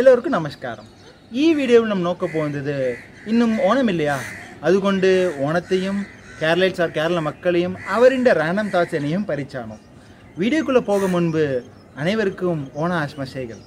ಎಲ್ಲರಿಗೂ ನಮಸ್ಕಾರ ಈ ವಿಡಿಯೋவில் நம்ம நோக்க போகிறது இன்னும் ஓணம் இல்லையா അതുകൊണ്ട് ഓണത്തെയും കേരളയിൽ സാർ കേരള மக்களையும் அவரின் ரேண்டம் தாட்ஸ் பரிச்சானோம் வீடியோக்குள்ளே போக முன்பு அனைவருக்கும் ஓண ஆஸ்மசைகள்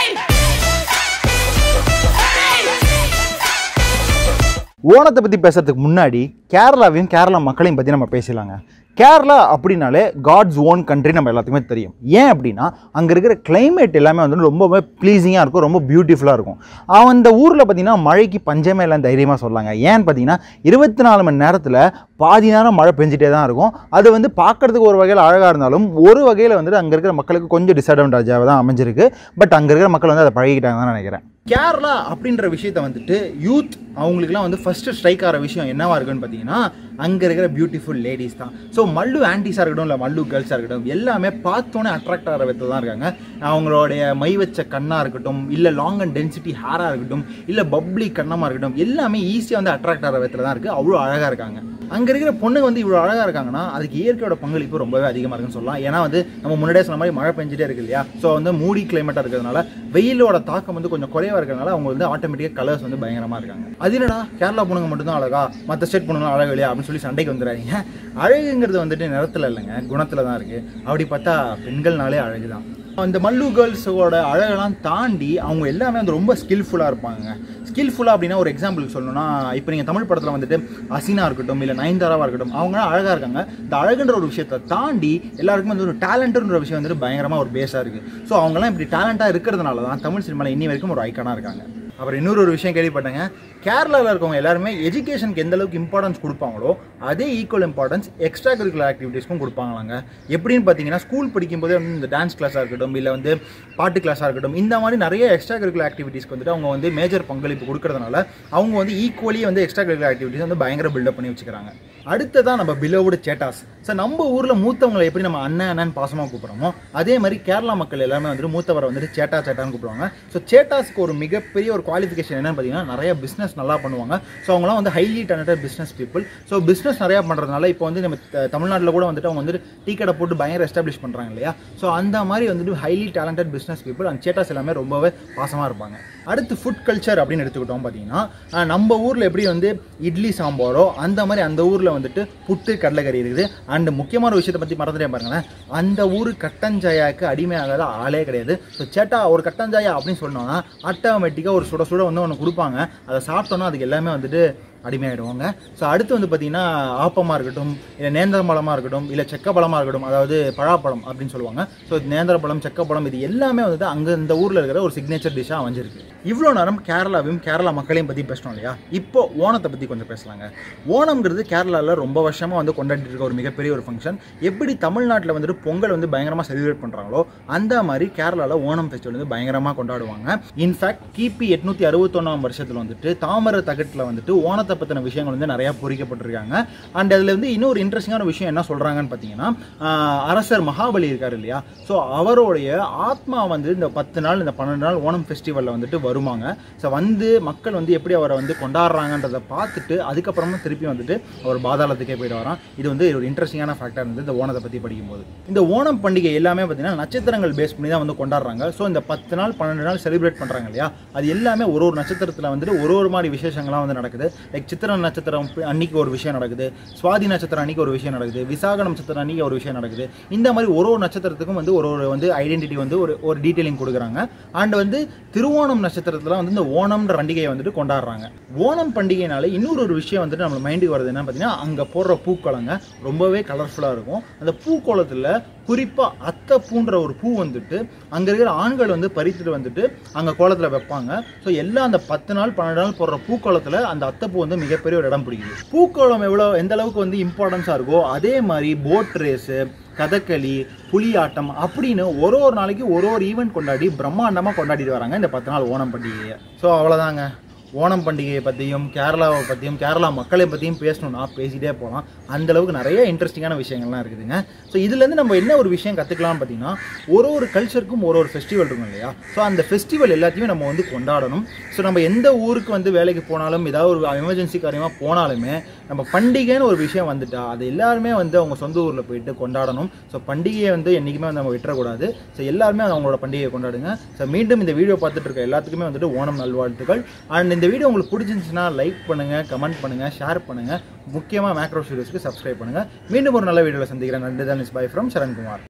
ஓணத்தை பற்றி பேசுறதுக்கு முன்னாடி கேரளாவையும் கேரளா மக்களையும் பற்றி நம்ம பேசலாங்க கேரளா அப்படின்னாலே காட்ஸ் ஓன் கண்ட்ரி நம்ம எல்லாத்துக்குமே தெரியும் ஏன் அப்படின்னா அங்கே இருக்கிற climate எல்லாமே வந்து ரொம்பவே ப்ளீஸிங்காக இருக்கும் ரொம்ப பியூட்டிஃபுல்லாக இருக்கும் அந்த ஊரில் பார்த்தீங்கன்னா மழைக்கு பஞ்சமே இல்லைன்னு தைரியமாக சொல்லாங்க ஏன்னு பார்த்தீங்கன்னா இருபத்தி நாலு மணி நேரத்தில் பாதி நேரம் மழை பெஞ்சிட்டே தான் இருக்கும் அது வந்து பார்க்கறதுக்கு ஒரு வகையில் அழகாக இருந்தாலும் ஒரு வகையில் வந்துட்டு அங்கே இருக்கிற மக்களுக்கு கொஞ்சம் டிஸ்அட்வான்டேஜாக தான் அமைஞ்சிருக்கு பட் அங்கே இருக்கிற மக்கள் வந்து அதை பழகிட்டாங்க தான் நினைக்கிறேன் கேரளா அப்படின்ற விஷயத்த வந்துட்டு யூத் அவங்களுக்குலாம் வந்து ஃபஸ்ட்டு ஸ்ட்ரைக் ஆகிற விஷயம் என்னவா இருக்குன்னு பார்த்தீங்கன்னா அங்கே இருக்கிற பியூட்டிஃபுல் லேடிஸ் தான் ஸோ மல்லு ஆன்டிஸாக இருக்கட்டும் இல்லை மல்லு கேர்ள்ஸாக இருக்கட்டும் எல்லாமே பார்த்தோன்னே அட்ராக்ட் ஆகிற விதத்தில் தான் இருக்காங்க அவங்களுடைய மை வச்ச கண்ணாக இருக்கட்டும் இல்லை லாங் அண்ட் டென்சிட்டி ஹேராக இருக்கட்டும் இல்லை பப்ளி கண்ணமாக இருக்கட்டும் எல்லாமே ஈஸியாக வந்து அட்ராக்ட் ஆகிற விதத்தில் தான் இருக்குது அவ்வளோ அழகாக இருக்காங்க அங்கே இருக்கிற பொண்ணுங்க வந்து இவ்வளோ அழகாக இருக்காங்கன்னா அதுக்கு இயற்கையோட பங்களிப்பு ரொம்பவே அதிகமாக இருக்குன்னு சொல்லலாம் ஏன்னா வந்து நம்ம முன்னாடியே சொன்ன மாதிரி மழை பெஞ்சிட்டே இருக்கு இல்லையா ஸோ வந்து மூடி கிளைமேட்டாக இருக்கிறதுனால வெயிலோட தாக்கம் வந்து கொஞ்சம் குறைவாக இருக்கிறதுனால அவங்க வந்து ஆட்டோமேட்டிக்காக கலர்ஸ் வந்து பயங்கரமாக இருக்காங்க அது என்னடா கேரளா பொண்ணுங்க மட்டும்தான் அழகா மற்ற ஸ்டேட் பொண்ணுங்க அழகு இல்லையா அப்படின்னு சொல்லி சண்டைக்கு வந்துடாதீங்க அழகுங்கிறது வந்துட்டு நிறத்தில் இல்லைங்க குணத்தில் தான் இருக்குது அப்படி பார்த்தா பெண்கள்னாலே அழகு தான் அந்த மல்லு கேர்ள்ஸோட அழகெல்லாம் தாண்டி அவங்க எல்லாமே வந்து ரொம்ப ஸ்கில்ஃபுல்லாக இருப்பாங்க ஸ்கில்ஃபுல்லாக அப்படின்னா ஒரு எக்ஸாம்பிளுக்கு சொல்லணும்னா இப்போ நீங்கள் தமிழ் படத்தில் வந்துட்டு அசினா இருக்கட்டும் இல்லை நயன்தாராவாக இருக்கட்டும் அவங்களாம் அழகாக இருக்காங்க இந்த அழகுன்ற ஒரு விஷயத்தை தாண்டி எல்லாருக்குமே வந்து ஒரு டேலண்ட்டுன்ற விஷயம் வந்துட்டு பயங்கரமாக ஒரு பேஸாக இருக்குது ஸோ அவங்களாம் இப்படி டேலண்ட்டாக இருக்கிறதுனால தான் தமிழ் சினிமாவில் இன்னி வரைக்கும் ஒரு ஐக்கானாக இருக்காங்க அப்புறம் இன்னொரு ஒரு விஷயம் கேள்விப்பட்டேங்க கேரளாவில் இருக்கவங்க எல்லாருமே எஜுகேஷனுக்கு எந்த அளவுக்கு இம்பார்ட்டன்ஸ் கொடுப்பாங்களோ அதே ஈக்குவல் இம்பார்ட்டன்ஸ் எக்ஸ்ட்ரா கரிக்குலர் ஆக்டிவிட்டீஸ்க்கும் கொடுப்பாங்களாங்க எப்படின்னு பார்த்தீங்கன்னா ஸ்கூல் படிக்கும்போதே வந்து இந்த டான்ஸ் கிளாஸாக இருக்கட்டும் இல்லை வந்து பாட்டு கிளாஸாக இருக்கட்டும் இந்த மாதிரி நிறைய எக்ஸ்ட்ரா கரிக்குலர் ஆக்டிவிட்டீஸ்க்கு வந்துட்டு அவங்க வந்து மேஜர் பங்களிப்பு கொடுக்கறதுனால அவங்க வந்து ஈக்குவலி வந்து எக்ஸ்ட்ரா கரிக்குலர் ஆக்டிவிட்டீஸ் வந்து பயங்கர பில்டப் பண்ணி வச்சுக்கிறாங்க அடுத்ததான் நம்ம பிலோவுடு சேட்டாஸ் ஸோ நம்ம ஊரில் மூத்தவங்களை எப்படி நம்ம அண்ணன் அண்ணன் பாசமாக கூப்பிட்றோமோ அதே மாதிரி கேரளா மக்கள் எல்லாமே வந்துட்டு மூத்தவரை வந்துட்டு சேட்டா சேட்டான்னு கூப்பிடுவாங்க ஸோ சேட்டாஸ்க்கு ஒரு மிகப்பெரிய ஒரு குவாலிஃபிகேஷன் என்னன்னு பார்த்தீங்கன்னா நிறைய பிஸ்னஸ் நல்லா பண்ணுவாங்க ஸோ அவங்களாம் வந்து highly talented business people so business நிறையா பண்ணுறதுனால இப்போ வந்து நம்ம த- தமிழ்நாட்டில் கூட வந்துட்டு அவங்க வந்துட்டு டீ கடை போட்டு பயங்கர எஸ்டாப்ளிஷ் பண்ணுறாங்க இல்லையா ஸோ அந்த மாதிரி வந்துட்டு ஹைலி டேலண்டட் பிஸ்னஸ் பீப்புள் அந்த சேட்டாஸ் எல்லாமே ரொம்பவே பாசமாக இருப்பாங்க அடுத்து ஃபுட் கல்ச்சர் அப்படின்னு எடுத்துக்கிட்டோம் பார்த்தீங்கன்னா அஹ், நம்ம ஊரில் எப்படி வந்து இட்லி சாம்பாரோ அந்த மாதிரி அந்த ஊரில் வந்துட்டு புட்டு கடலைக்கறி இருக்குது அண்ட் முக்கியமான விஷயத்தை பற்றி மறந்துட்டே பாருங்களேன் அந்த ஊர் கட்டஞ்சாயாக்கு அடிமையாகாத ஆளே கிடையாது ஸோ சேட்டா ஒரு கட்டஞ்சாயா அப்படின்னு சொன்னோம்னா ஆட்டோமேட்டிக்காக ஒரு சுட சுட வந்து ஒன்று கொடுப்பாங்க அதை சாப்பிட்டோன்னா அதுக்கு எல்லாமே வந்துட்டு அடிமையாயிடுவாங்க ஸோ அடுத்து வந்து பார்த்தீங்கன்னா ஆப்பமாக இருக்கட்டும் இல்லை நேந்திரம்பழமாக இருக்கட்டும் இல்லை செக்கப்பழமாக இருக்கட்டும் அதாவது பழாப்பழம் அப்படின்னு சொல்லுவாங்க ஸோ நேந்திரப்பழம் செக்கப்பழம் இது எல்லாமே வந்துட்டு அங்கே இந்த ஊரில் இருக்கிற ஒரு சிக்னேச்சர் டிஷ்ஷாக அமைஞ்சிருக்கு இவ்வளோ நேரம் கேரளாவையும் கேரளா மக்களையும் பற்றி பேசணும் இல்லையா இப்போ ஓணத்தை பற்றி கொஞ்சம் பேசலாங்க ஓணம்ங்கிறது கேரளாவில் ரொம்ப வருஷமாக வந்து கொண்டாடிட்டு இருக்க ஒரு மிகப்பெரிய ஒரு ஃபங்க்ஷன் எப்படி தமிழ்நாட்டில் வந்துட்டு பொங்கல் வந்து பயங்கரமாக செலிப்ரேட் பண்ணுறாங்களோ அந்த மாதிரி கேரளாவில் ஓணம் ஃபெஸ்டிவல் வந்து பயங்கரமாக கொண்டாடுவாங்க இன்ஃபேக்ட் கிபி எட்நூற்றி அறுபத்தொன்னாம் வருஷத்தில் வந்துட்டு தாமரை தகட்டில் வந்துட்டு ஓணத்தை பற்றின விஷயங்கள் வந்து நிறையா பொறிக்கப்பட்டிருக்காங்க அண்ட் அதில் வந்து இன்னொரு இன்ட்ரெஸ்டிங்கான விஷயம் என்ன சொல்கிறாங்கன்னு பார்த்தீங்கன்னா ஆஹ், அரசர் மகாபலி இருக்கார் இல்லையா ஸோ அவருடைய ஆத்மா வந்து இந்த பத்து நாள் இந்த பன்னெண்டு நாள் ஓணம் ஃபெஸ்டிவலில் வந்துட்டு வருவாங்க ஸோ வந்து மக்கள் வந்து எப்படி அவரை வந்து கொண்டாடுறாங்கன்றதை பார்த்துட்டு அதுக்கப்புறமா திருப்பி வந்துட்டு அவர் பாதாளத்துக்கே போயிட்டு வரான் இது வந்து ஒரு இன்ட்ரெஸ்டிங்கான ஃபேக்டர் இருந்தது இந்த ஓணத்தை பற்றி படிக்கும்போது இந்த ஓணம் பண்டிகை எல்லாமே பார்த்தீங்கன்னா நட்சத்திரங்கள் பேஸ் பண்ணி தான் வந்து கொண்டாடுறாங்க ஸோ இந்த பத்து நாள் பன்னெண்டு நாள் செலிப்ரேட் பண்ணுறாங்க இல்லையா அது எல்லாமே ஒரு ஒரு நட்சத்திரத்தில் வந்துட்டு ஒரு ஒரு மாதிரி விசேஷங்கள்லாம் வந்து நடக்குது லைக் சித்திர நட்சத்திரம் அன்னைக்கு ஒரு விஷயம் நடக்குது சுவாதி நட்சத்திரம் அன்னைக்கு ஒரு விஷயம் நடக்குது விசாக நட்சத்திரம் அன்னைக்கு ஒரு விஷயம் நடக்குது இந்த மாதிரி ஒரு ஒரு நட்சத்திரத்துக்கும் வந்து ஒரு ஒரு வந்து ஐடென்டிட்டி வந்து ஒரு ஒரு டீட்டெயிலிங் கொடுக்குறாங்க அண்ட் வந்து திருவோணம் நட்சத்திரத்தில் வந்து இந்த ஓணம்ன்ற பண்டிகையை வந்துட்டு கொண்டாடுறாங்க ஓணம் பண்டிகைனால இன்னொரு ஒரு விஷயம் வந்துட்டு நம்ம மைண்டுக்கு வருது என்ன பார்த்தீங்கன்னா அங்கே போடுற பூக்களங்க ரொம்பவே கலர்ஃபுல்லாக இருக்கும் அந்த பூக்கோளத்தில் குறிப்பாக அத்தை பூன்ற ஒரு பூ வந்துட்டு அங்கே இருக்கிற ஆண்கள் வந்து பறித்துட்டு வந்துட்டு அங்கே கோலத்தில் வைப்பாங்க ஸோ எல்லா அந்த பத்து நாள் பன்னெண்டு நாள் போடுற பூக்கோளத்தில் அந்த அத்தைப்பூ வந்து மிகப்பெரிய ஒரு இடம் பிடிக்குது பூக்கோளம் எவ்வளோ எந்த அளவுக்கு வந்து இம்பார்ட்டன்ஸாக இருக்கோ அதே மாதிரி போட் ரேஸு கதகளி புலியாட்டம் அப்படின்னு ஒரு ஒரு நாளைக்கு ஒரு ஒரு ஈவெண்ட் கொண்டாடி பிரம்மாண்டமாக கொண்டாடிட்டு வராங்க இந்த பத்து நாள் ஓணம் பண்டிகையை ஸோ அவ்வளோதாங்க ஓணம் பண்டிகையை பற்றியும் கேரளாவை பற்றியும் கேரளா மக்களை பற்றியும் பேசணும்னா பேசிகிட்டே போகலாம் அந்தளவுக்கு நிறைய இன்ட்ரெஸ்டிங்கான விஷயங்கள்லாம் இருக்குதுங்க ஸோ இதுலேருந்து நம்ம என்ன ஒரு விஷயம் கற்றுக்கலாம்னு பார்த்தீங்கன்னா ஒரு ஒரு கல்ச்சருக்கும் ஒரு ஒரு ஃபெஸ்டிவல் இருக்கும் இல்லையா ஸோ அந்த ஃபெஸ்டிவல் எல்லாத்தையுமே நம்ம வந்து கொண்டாடணும் ஸோ நம்ம எந்த ஊருக்கு வந்து வேலைக்கு போனாலும் ஏதாவது ஒரு எமர்ஜென்சி காரியமாக போனாலுமே நம்ம பண்டிகைன்னு ஒரு விஷயம் வந்துட்டா அது எல்லாருமே வந்து அவங்க சொந்த ஊரில் போயிட்டு கொண்டாடணும் ஸோ பண்டிகையை வந்து என்றைக்குமே வந்து நம்ம விட்டுறக்கூடாது ஸோ எல்லாருமே அவங்களோட பண்டிகையை கொண்டாடுங்க ஸோ மீண்டும் இந்த வீடியோ பார்த்துட்டு இருக்க எல்லாத்துக்குமே வந்துட்டு ஓணம் நல்வாழ்த்துக்கள் அண்ட் இந்த வீடியோ உங்களுக்கு பிடிச்சிருந்துச்சுன்னா லைக் பண்ணுங்கள் கமெண்ட் பண்ணுங்கள் ஷேர் பண்ணுங்கள் முக்கியமாக மேக்ரோ ஸ்டூடியோஸ்க்கு சப்ஸ்கிரைப் பண்ணுங்கள் மீண்டும் ஒரு நல்ல வீடியோவில் சந்திக்கிறேன் நன்றி தான் இஸ் பை ஃப்ரம் சரண்குமார்